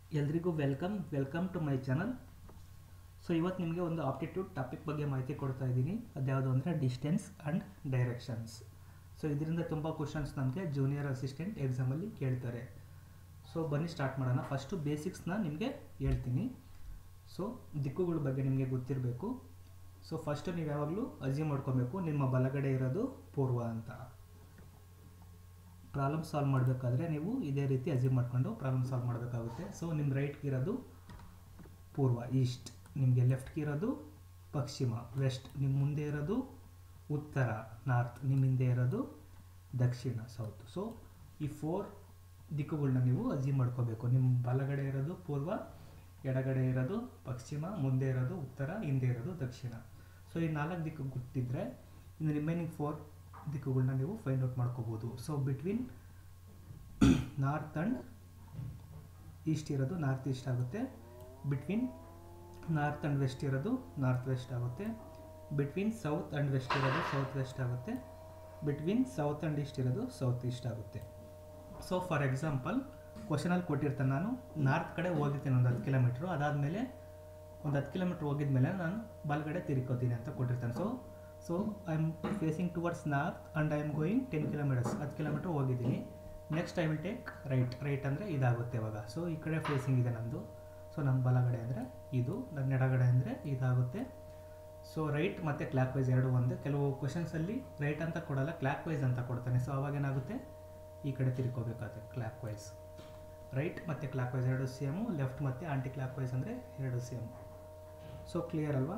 ಎಲ್ರಿಗೂ welcome welcome to my channel so ಇವತ್ತು ನಿಮಗೆ ಒಂದು ಆಪ್ಟಿಟ್ಯೂಡ್ ಟಾಪಿಕ್ ಬಗ್ಗೆ ಮಾಹಿತಿ ಕೊಡ್ತಾ ಇದ್ದೀನಿ ಅದ್ಯಾವುದು ಅಂದರೆ ಡಿಸ್ಟೆನ್ಸ್ ಆ್ಯಂಡ್ ಡೈರೆಕ್ಷನ್ಸ್ ಸೊ ಇದರಿಂದ ತುಂಬ ಕ್ವಶನ್ಸ್ ನಮಗೆ ಜೂನಿಯರ್ ಅಸಿಸ್ಟೆಂಟ್ ಎಕ್ಸಾಮಲ್ಲಿ ಕೇಳ್ತಾರೆ ಸೊ ಬನ್ನಿ ಸ್ಟಾರ್ಟ್ ಮಾಡೋಣ ಫಸ್ಟು ಬೇಸಿಕ್ಸ್ನ ನಿಮಗೆ ಹೇಳ್ತೀನಿ ಸೊ ದಿಕ್ಕುಗಳ ಬಗ್ಗೆ ನಿಮಗೆ ಗೊತ್ತಿರಬೇಕು ಸೊ ಫಸ್ಟು ನೀವು ಯಾವಾಗಲೂ ಅಜ್ಯೂಮ್ ಮಾಡ್ಕೊಬೇಕು ನಿಮ್ಮ ಬಲಗಡೆ ಇರೋದು ಪೂರ್ವ ಅಂತ ಪ್ರಾಬ್ಲಮ್ ಸಾಲ್ವ್ ಮಾಡಬೇಕಾದ್ರೆ ನೀವು ಇದೇ ರೀತಿ ಅಜ್ಯೂಮ್ ಮಾಡ್ಕೊಂಡು ಪ್ರಾಬ್ಲಮ್ ಸಾಲ್ವ್ ಮಾಡಬೇಕಾಗುತ್ತೆ ಸೊ ನಿಮ್ಮ ರೈಟ್ಗೆ ಇರೋದು ಪೂರ್ವ ಈಸ್ಟ್ ನಿಮಗೆ ಲೆಫ್ಟ್ಗೆ ಇರೋದು ಪಶ್ಚಿಮ ವೆಸ್ಟ್ ನಿಮ್ಮ ಮುಂದೆ ಇರೋದು ಉತ್ತರ ನಾರ್ತ್ ನಿಮ್ಮ ಹಿಂದೆ ಇರೋದು ದಕ್ಷಿಣ ಸೌತ್ ಸೊ ಈ ಫೋರ್ ದಿಕ್ಕುಗಳನ್ನ ನೀವು ಅಜ್ಯೂಮ್ ಮಾಡ್ಕೋಬೇಕು ನಿಮ್ಮ ಬಲಗಡೆ ಇರೋದು ಪೂರ್ವ ಎಡಗಡೆ ಇರೋದು ಪಶ್ಚಿಮ ಮುಂದೆ ಇರೋದು ಉತ್ತರ ಹಿಂದೆ ಇರೋದು ದಕ್ಷಿಣ ಸೊ ಈ ನಾಲ್ಕು ದಿಕ್ಕು ಗೊತ್ತಿದ್ದರೆ ಇನ್ನು ರಿಮೈನಿಂಗ್ ಫೋರ್ ದಿಕ್ಕುಗಳನ್ನ ನೀವು ಫೈಂಡ್ ಔಟ್ ಮಾಡ್ಕೋಬೋದು so between north and east ಇರೋದು ನಾರ್ತ್ ಈಸ್ಟ್ ಆಗುತ್ತೆ ಬಿಟ್ವೀನ್ ನಾರ್ತ್ ಆ್ಯಂಡ್ ವೆಸ್ಟ್ ಇರೋದು ನಾರ್ತ್ ವೆಸ್ಟ್ ಆಗುತ್ತೆ ಬಿಟ್ವೀನ್ ಸೌತ್ ಆ್ಯಂಡ್ ವೆಸ್ಟ್ ಇರೋದು ಸೌತ್ ವೆಸ್ಟ್ ಆಗುತ್ತೆ ಬಿಟ್ವೀನ್ ಸೌತ್ ಆ್ಯಂಡ್ ಈಸ್ಟ್ ಇರೋದು ಸೌತ್ ಈಸ್ಟ್ ಆಗುತ್ತೆ ಸೊ ಫಾರ್ ಎಕ್ಸಾಂಪಲ್ ಕ್ವಶನಲ್ಲಿ ಕೊಟ್ಟಿರ್ತಾನೆ ನಾನು ನಾರ್ತ್ ಕಡೆ ಹೋಗಿರ್ತೀನಿ ಒಂದು ಹತ್ತು ಕಿಲೋಮೀಟ್ರು ಅದಾದಮೇಲೆ ಒಂದು ಹತ್ತು ಕಿಲೋಮೀಟ್ರ್ ಹೋಗಿದ್ಮೇಲೆ ನಾನು ಬಲಗಡೆ ತಿರ್ಕೋತೀನಿ ಅಂತ ಕೊಟ್ಟಿರ್ತಾನೆ so so I am facing towards north and I am going ten kilometres ಹತ್ತು ಕಿಲೋಮೀಟ್ರ್ ಹೋಗಿದ್ದೀನಿ next I will take right right ಅಂದರೆ ಇದಾಗುತ್ತೆ ಇವಾಗ ಸೊ ಈ ಕಡೆ ಫೇಸಿಂಗ್ ಇದೆ ನಂದು ಸೊ ನನ್ನ ಬಲಗಡೆ ಅಂದರೆ ಇದು ನನ್ನ ಎಡಗಡೆ ಅಂದರೆ ಇದಾಗುತ್ತೆ ಸೊ ರೈಟ್ ಮತ್ತು ಕ್ಲಾಕ್ ವೈಸ್ ಎರಡು ಒಂದೇ ಕೆಲವು ಕ್ವಶನ್ಸಲ್ಲಿ ರೈಟ್ ಅಂತ ಕೊಡಲ್ಲ ಕ್ಲಾಕ್ ವೈಸ್ ಅಂತ ಕೊಡ್ತಾನೆ ಸೊ ಅವಾಗ ಏನಾಗುತ್ತೆ ಈ ಕಡೆ ತಿರ್ಕೋಬೇಕಾಗುತ್ತೆ ಕ್ಲಾಕ್ ವೈಸ್ ರೈಟ್ ಮತ್ತು ಕ್ಲಾಕ್ ವೈಸ್ ಎರಡು ಸೇಮು ಲೆಫ್ಟ್ ಮತ್ತು ಆಂಟಿ ಕ್ಲಾಕ್ ವೈಸ್ ಅಂದರೆ ಎರಡು ಸೇಮು ಸೊ ಕ್ಲಿಯರ್ ಅಲ್ವಾ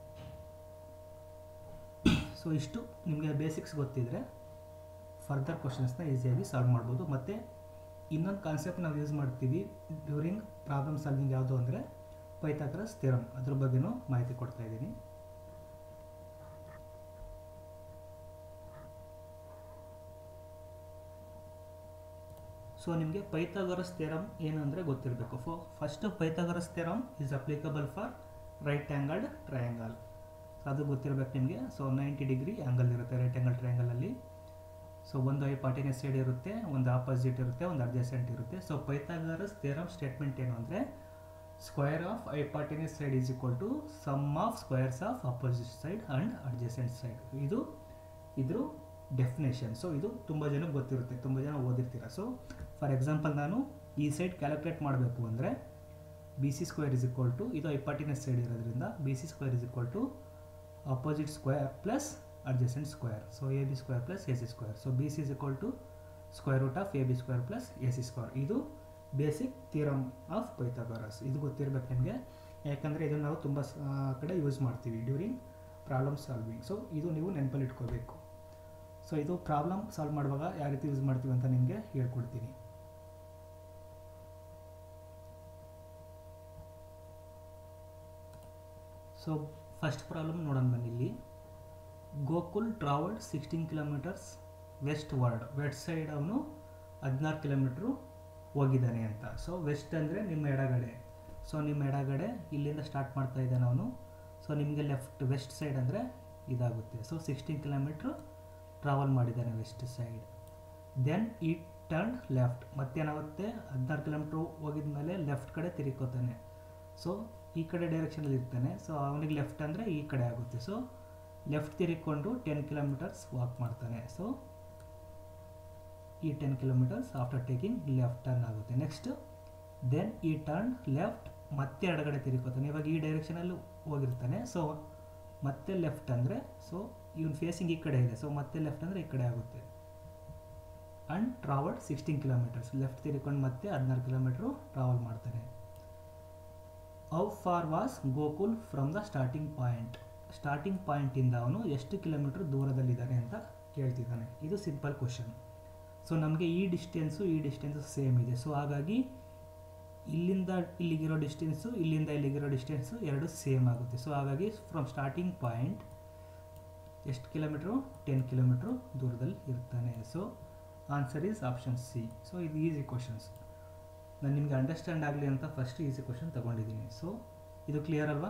ಸೊ ಇಷ್ಟು ನಿಮಗೆ ಬೇಸಿಕ್ಸ್ ಗೊತ್ತಿದ್ದರೆ ಫರ್ದರ್ ಕ್ವಶನ್ಸ್ನ ಈಸಿಯಾಗಿ ಸಾಲ್ವ್ ಮಾಡ್ಬೋದು ಮತ್ತು ಇನ್ನೊಂದು ಕಾನ್ಸೆಪ್ಟ್ ನಾವು ಯೂಸ್ ಮಾಡ್ತೀವಿ ಡ್ಯೂರಿಂಗ್ ಪ್ರಾಬ್ಲಮ್ ಸಾಲ್ವಿಂಗ್ ಯಾವುದು ಅಂದರೆ ಪೈಥಾಗ್ರಸ್ ಥಿಯರಮ್ ಅದ್ರ ಬಗ್ಗೆನೂ ಮಾಹಿತಿ ಕೊಡ್ತಾ ಇದ್ದೀನಿ ಸೊ ನಿಮಗೆ ಪೈಥಾಗರಸ್ ಥಿಯರಮ್ ಏನು ಅಂದರೆ ಗೊತ್ತಿರಬೇಕು ಫೋ first Pythagoras theorem is applicable for right angled triangle so ಅದು ಗೊತ್ತಿರಬೇಕು ನಿಮಗೆ ಸೊ ನೈಂಟಿ ಡಿಗ್ರಿ ಆ್ಯಂಗಲ್ ಇರುತ್ತೆ ರೈಟ್ ಆ್ಯಂಗಲ್ ಟ್ರಯಾಂಗಲಲ್ಲಿ ಸೊ ಒಂದು ಐಪಾರ್ಟಿನಿಯಸ್ ಸೈಡ್ ಇರುತ್ತೆ ಒಂದು ಆಪೋಸಿಟ್ ಇರುತ್ತೆ ಒಂದು ಅಡ್ಜಸೆಂಟ್ ಇರುತ್ತೆ ಸೊ ಪೈಥಾಗರಸ್ ಥಿಯರಮ್ ಸ್ಟೇಟ್ಮೆಂಟ್ ಏನು ಅಂದರೆ square of hypotenuse side is equal to sum of squares of opposite side and adjacent side ಇದು ಇದ್ರ ಡೆಫಿನೇಷನ್ ಸೊ ಇದು ತುಂಬ ಜನಕ್ಕೆ ಗೊತ್ತಿರುತ್ತೆ ತುಂಬ ಜನ ಓದಿರ್ತೀರ ಸೊ ಫಾರ್ ಎಕ್ಸಾಂಪಲ್ ನಾನು ಈ ಸೈಡ್ ಕ್ಯಾಲ್ಕುಲೇಟ್ ಮಾಡಬೇಕು ಅಂದರೆ B C square is equal to ಇದು ಐಪಾರ್ಟಿನಸ್ ಸೈಡ್ ಇರೋದ್ರಿಂದ B C square is equal to opposite square plus adjacent square so A B square plus A C square so B C is equal to square root of A B square plus A C square ಇದು basic theorem of Pythagoras ಇದು ಗೊತ್ತಿರಬೇಕು ನಿಮಗೆ ಯಾಕಂದರೆ ಇದನ್ನು ನಾವು ತುಂಬ ಕಡೆ use ಮಾಡ್ತೀವಿ ಡ್ಯೂರಿಂಗ್ ಪ್ರಾಬ್ಲಮ್ ಸಾಲ್ವಿಂಗ್ ಸೊ ಇದು ನೀವು ನೆನಪಲ್ಲಿ ಇಟ್ಕೋಬೇಕು ಸೊ ಇದು ಪ್ರಾಬ್ಲಮ್ ಸಾಲ್ವ್ ಮಾಡುವಾಗ ಯಾವ ರೀತಿ ಯೂಸ್ ಮಾಡ್ತೀವಿ ಅಂತ ನಿಮಗೆ ಹೇಳ್ಕೊಡ್ತೀನಿ ಸೊ ಫಸ್ಟ್ ಪ್ರಾಬ್ಲಮ್ ನೋಡೋಣ ಬನ್ನಿ ಇಲ್ಲಿ Gokul travelled sixteen kilometres westward west side ಅವನು ಹದಿನಾರು ಕಿಲೋಮೀಟ್ರು ಹೋಗಿದ್ದಾನೆ ಅಂತ ಸೊ ವೆಸ್ಟ್ ಅಂದರೆ ನಿಮ್ಮ ಎಡಗಡೆ ಸೊ ನಿಮ್ಮ ಎಡಗಡೆ ಇಲ್ಲಿಂದ ಸ್ಟಾರ್ಟ್ ಮಾಡ್ತಾ ಇದ್ದಾನೆ ಅವನು ಸೊ ನಿಮಗೆ ಲೆಫ್ಟ್ ವೆಸ್ಟ್ ಸೈಡ್ ಅಂದರೆ ಇದಾಗುತ್ತೆ ಸೊ ಸಿಕ್ಸ್ಟೀನ್ ಕಿಲೋಮೀಟ್ರು ಟ್ರಾವೆಲ್ ಮಾಡಿದ್ದಾನೆ west side then he turn left ಮತ್ತೇನಾಗುತ್ತೆ ಹದಿನಾರು ಕಿಲೋಮೀಟ್ರ್ ಹೋಗಿದ ಮೇಲೆ ಲೆಫ್ಟ್ ಕಡೆ ತಿರುಕೋತಾನೆ ಸೊ ಈ ಕಡೆ ಡೈರೆಕ್ಷನಲ್ಲಿ ಇರ್ತಾನೆ ಸೊ ಅವನಿಗೆ ಲೆಫ್ಟ್ ಅಂದರೆ ಈ ಕಡೆ ಆಗುತ್ತೆ ಸೊ ಲೆಫ್ಟ್ ತಿರುಗಿಕೊಂಡು ಟೆನ್ ಕಿಲೋಮೀಟರ್ಸ್ ವಾಕ್ ಮಾಡ್ತಾನೆ ಸೊ ಈ ten kilometres after taking left turn ಆಗುತ್ತೆ next then he turn left ಮತ್ತೆ ಎಡಗಡೆ ತಿರುಕೋತಾನೆ ಇವಾಗ ಈ ಡೈರೆಕ್ಷನಲ್ಲಿ ಹೋಗಿರ್ತಾನೆ ಸೊ ಮತ್ತೆ ಲೆಫ್ಟ್ ಅಂದರೆ ಸೊ ಇವನ್ ಫೇಸಿಂಗ್ ಈ ಕಡೆ ಇದೆ ಸೊ ಮತ್ತೆ ಲೆಫ್ಟ್ ಅಂದರೆ ಈ ಕಡೆ ಆಗುತ್ತೆ and travelled sixteen kilometres left ತಿರ್ಕೊಂಡು ಮತ್ತೆ ಹದಿನಾರು ಕಿಲೋಮೀಟ್ರು ಟ್ರಾವೆಲ್ ಮಾಡ್ತಾನೆ how far was Gokul from the starting point starting ಪಾಯಿಂಟಿಂದ ಅವನು ಎಷ್ಟು ಕಿಲೋಮೀಟ್ರ್ ದೂರದಲ್ಲಿದ್ದಾನೆ ಅಂತ ಕೇಳ್ತಿದ್ದಾನೆ ಇದು ಸಿಂಪಲ್ ಕ್ವಶನ್ ಸೊ ನಮಗೆ ಈ ಡಿಸ್ಟೆನ್ಸು ಈ ಡಿಸ್ಟೆನ್ಸು ಸೇಮ್ ಇದೆ ಸೊ ಹಾಗಾಗಿ ಇಲ್ಲಿಂದ ಇಲ್ಲಿಗಿರೋ ಡಿಸ್ಟೆನ್ಸು ಇಲ್ಲಿಂದ ಇಲ್ಲಿಗಿರೋ ಡಿಸ್ಟೆನ್ಸು ಎರಡು ಸೇಮ್ ಆಗುತ್ತೆ ಸೊ ಹಾಗಾಗಿ ಫ್ರಮ್ ಸ್ಟಾರ್ಟಿಂಗ್ ಪಾಯಿಂಟ್ ಎಷ್ಟು ಕಿಲೋಮೀಟ್ರು ಟೆನ್ ಕಿಲೋಮೀಟ್ರು ದೂರದಲ್ಲಿ ಇರ್ತಾನೆ so answer is option C so ಇದು ಈಸಿ ಕ್ವಶನ್ಸ್ ನಾನು ನಿಮಗೆ ಅಂಡರ್ಸ್ಟ್ಯಾಂಡ್ ಆಗಲಿ ಅಂತ ಫಸ್ಟ್ ಈಸಿ ಕ್ವಶನ್ ತೊಗೊಂಡಿದ್ದೀನಿ ಸೊ ಇದು ಕ್ಲಿಯರ್ ಅಲ್ವಾ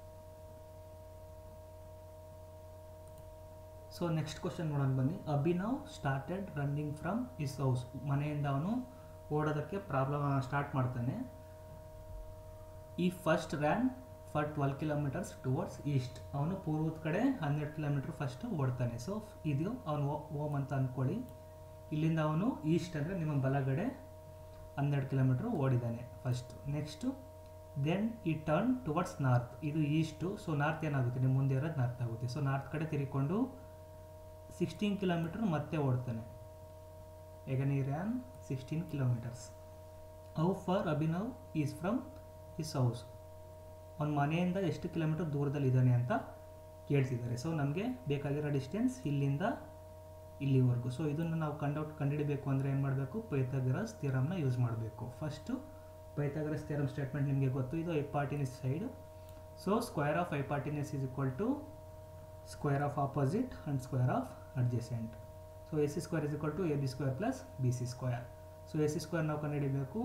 ಸೊ ನೆಕ್ಸ್ಟ್ ಕ್ವಶನ್ ನೋಡೋಣ ಬನ್ನಿ Abhinav started running from his house ಮನೆಯಿಂದ ಅವನು ಓಡೋದಕ್ಕೆ ಪ್ರಾಬ್ಲಮ್ ಸ್ಟಾರ್ಟ್ ಮಾಡ್ತಾನೆ he first ran for twelve kilometres towards east ಅವನು ಪೂರ್ವದ ಕಡೆ ಹನ್ನೆರಡು ಕಿಲೋಮೀಟ್ರ್ ಫಸ್ಟ್ ಓಡ್ತಾನೆ ಸೊ ಇದು ಅವನು ಓಮ್ ಅಂತ ಅಂದ್ಕೊಳ್ಳಿ ಇಲ್ಲಿಂದ ಅವನು ಈಸ್ಟ್ ಅಂದರೆ ನಿಮ್ಮ ಬಲಗಡೆ ಹನ್ನೆರಡು ಕಿಲೋಮೀಟ್ರ್ ಓಡಿದ್ದಾನೆ first next then he turn towards north ಇದು ಈಸ್ಟು ಸೊ ನಾರ್ತ್ ಏನಾಗುತ್ತೆ ನಿಮ್ಮ ಮುಂದೆ ಇರೋದು ನಾರ್ತ್ ಆಗುತ್ತೆ ಸೊ ನಾರ್ತ್ ಕಡೆ ತಿರ್ಕೊಂಡು ಸಿಕ್ಸ್ಟೀನ್ ಕಿಲೋಮೀಟ್ರ್ ಮತ್ತೆ ಓಡ್ತಾನೆ again he ran sixteen kilometres how far Abhinav is from his house ಅವ್ನ ಮನೆಯಿಂದ ಎಷ್ಟು ಕಿಲೋಮೀಟರ್ ದೂರದಲ್ಲಿ ಇದ್ದಾನೆ ಅಂತ ಕೇಳ್ತಿದ್ದಾರೆ ಸೊ ನಮಗೆ ಬೇಕಾಗಿರೋ ಡಿಸ್ಟೆನ್ಸ್ ಇಲ್ಲಿಂದ ಇಲ್ಲಿವರೆಗೂ ಸೊ ಇದನ್ನು ನಾವು ಕಂಡೌಟ್ ಕಂಡುಹಿಡಬೇಕು ಅಂದರೆ ಏನು ಮಾಡಬೇಕು ಪೈಥಾಗರಸ್ ಥಿಯರಮ್ನ ಯೂಸ್ ಮಾಡಬೇಕು ಫಸ್ಟು ಪೈಥಾಗರಸ್ ಥಿಯರಮ್ ಸ್ಟೇಟ್ಮೆಂಟ್ ನಿಮಗೆ ಗೊತ್ತು ಇದು hypotenuse side so square of hypotenuse is equal to square of opposite and square of adjacent so A C square is equal to A B square plus B C square so A C square ನಾವು ಕಂಡುಹಿಡಬೇಕು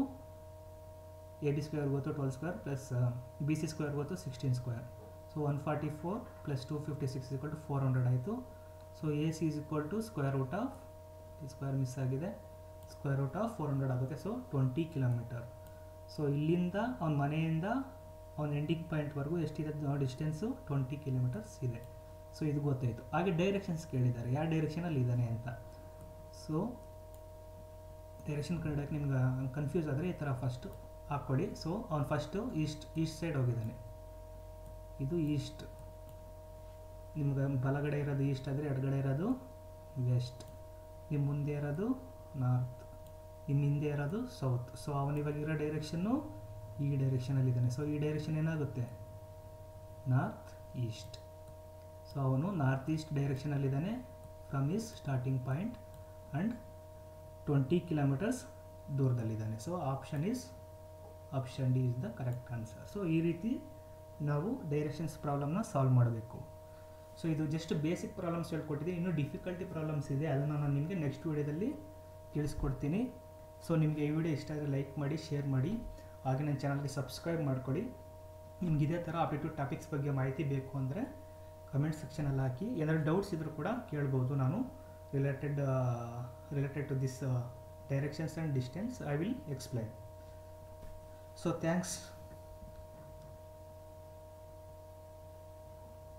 A B square ಗೊತ್ತು twelve square plus B C square ಗೊತ್ತು sixteen square so one forty four plus to fifty six equal to four hundred ಆಯಿತು so A C is equal to square root of square miss ಆಗಿದೆ square root of four hundred ಆಗುತ್ತೆ so twenty kilometre so ಇಲ್ಲಿಂದ ಅವನ ಮನೆಯಿಂದ ಅವನ ending ಪಾಯಿಂಟ್ವರೆಗೂ ಎಷ್ಟಿದೆ distance twenty kilometres ಇದೆ ಸೊ ಇದು ಗೊತ್ತಾಯಿತು ಹಾಗೆ ಡೈರೆಕ್ಷನ್ಸ್ ಕೇಳಿದ್ದಾರೆ ಯಾವ ಡೈರೆಕ್ಷನಲ್ಲಿ ಇದ್ದಾನೆ ಅಂತ ಸೊ ಡೈರೆಕ್ಷನ್ ಕಂಡಕ್ಕೆ ನಿಮ್ಗೆ ಕನ್ಫ್ಯೂಸ್ ಆದರೆ ಈ ಥರ ಫಸ್ಟು ಹಾಕ್ಕೊಡಿ ಸೊ ಅವ್ನು ಫಸ್ಟು ಈಸ್ಟ್ ಈಸ್ಟ್ ಸೈಡ್ ಹೋಗಿದ್ದಾನೆ ಇದು ಈಸ್ಟ್ ನಿಮ್ಗೆ ಬಲಗಡೆ ಇರೋದು ಈಸ್ಟ್ ಆದರೆ ಎಡಗಡೆ ಇರೋದು ವೆಸ್ಟ್ ನಿಮ್ಮ ಮುಂದೆ ಇರೋದು ನಾರ್ತ್ ನಿಮ್ಮ ಹಿಂದೆ ಇರೋದು ಸೌತ್ ಸೊ ಅವನಿವಾಗಿರೋ ಡೈರೆಕ್ಷನ್ನು ಈ ಡೈರೆಕ್ಷನಲ್ಲಿದ್ದಾನೆ ಸೊ ಈ ಡೈರೆಕ್ಷನ್ ಏನಾಗುತ್ತೆ ನಾರ್ತ್ ಈಸ್ಟ್ ಸೊ ಅವನು ನಾರ್ತ್ ಈಸ್ಟ್ ಡೈರೆಕ್ಷನಲ್ಲಿದ್ದಾನೆ from his starting point and twenty kilometres ದೂರದಲ್ಲಿದ್ದಾನೆ so option is option D is the correct answer so ಈ ರೀತಿ ನಾವು ಡೈರೆಕ್ಷನ್ಸ್ ಪ್ರಾಬ್ಲಮ್ನ ಸಾಲ್ವ್ ಮಾಡಬೇಕು ಸೊ ಇದು ಜಸ್ಟ್ ಬೇಸಿಕ್ ಪ್ರಾಬ್ಲಮ್ಸ್ ಹೇಳ್ಕೊಟ್ಟಿದೆ ಇನ್ನೂ ಡಿಫಿಕಲ್ಟಿ ಪ್ರಾಬ್ಲಮ್ಸ್ ಇದೆ ಅದನ್ನು ನಾನು ನಿಮಗೆ ನೆಕ್ಸ್ಟ್ ವೀಡಿಯೋದಲ್ಲಿ ತಿಳಿಸ್ಕೊಡ್ತೀನಿ ಸೊ ನಿಮಗೆ ಈ ವಿಡಿಯೋ ಇಷ್ಟ ಆದರೆ ಲೈಕ್ ಮಾಡಿ ಶೇರ್ ಮಾಡಿ ಹಾಗೆ ನನ್ನ ಚಾನಲ್ಗೆ ಸಬ್ಸ್ಕ್ರೈಬ್ ಮಾಡಿಕೊಡಿ ನಿಮ್ಗೆ ಇದೇ ಥರ ಅಪ್ಡೇಟೆಡ್ ಟಾಪಿಕ್ಸ್ ಬಗ್ಗೆ ಮಾಹಿತಿ ಬೇಕು ಅಂದರೆ ಕಮೆಂಟ್ ಸೆಕ್ಷನಲ್ಲಿ ಹಾಕಿ ಏನಾದರೂ ಡೌಟ್ಸ್ ಇದ್ದರೂ ಕೂಡ ಕೇಳ್ಬೋದು ನಾನು related related to this directions and distance I will explain so thanks